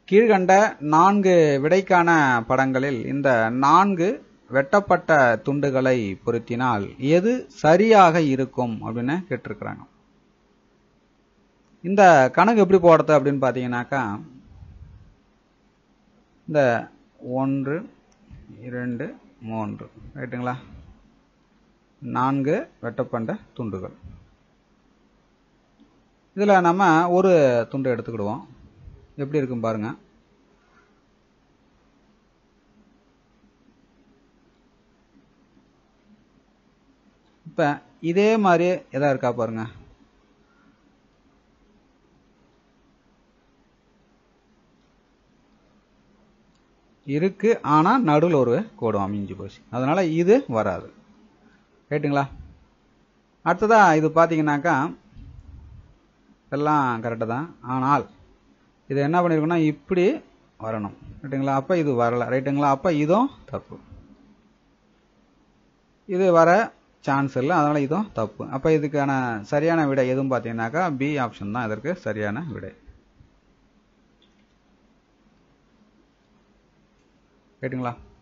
கீழ்கண்ட நான்கு விடைக்கான படங்களில் இந்த நான்கு வெட்டப்பட்ட துண்டுகளை பொருத்தினால் எது சரியாக இருக்கும் அப்படின்னு கேட்டிருக்கிறாங்க இந்த கணக்கு எப்படி போடுறது அப்படின்னு பார்த்தீங்கன்னாக்கா இந்த ஒன்று இரண்டு மூன்று ரைட்டுங்களா நான்கு வெட்டப்பட்ட துண்டுகள் இதில் நம்ம ஒரு துண்டு எடுத்துக்கிடுவோம் எப்படி இருக்கும் பாருங்க இப்போ இதே மாதிரி எதா இருக்கா பாருங்க இருக்கு ஆனா நடுவில் ஒரு கோடு அமைஞ்சு போச்சு அதனால இது வராது ரைட்டுங்களா அடுத்ததா இது பார்த்தீங்கன்னாக்கா எல்லாம் கரெக்டு தான் ஆனால் இது என்ன பண்ணிருக்கோம்னா இப்படி வரணும் ரைட்டுங்களா அப்போ இது வரல ரைட்டுங்களா அப்போ இதுவும் தப்பு இது வர சான்ஸ் இல்லை அதனால இதுவும் தப்பு அப்போ இதுக்கான சரியான விடை எதுவும் பார்த்தீங்கன்னாக்கா பி ஆப்ஷன் தான் இதற்கு சரியான விடை ரைட்டுங்களா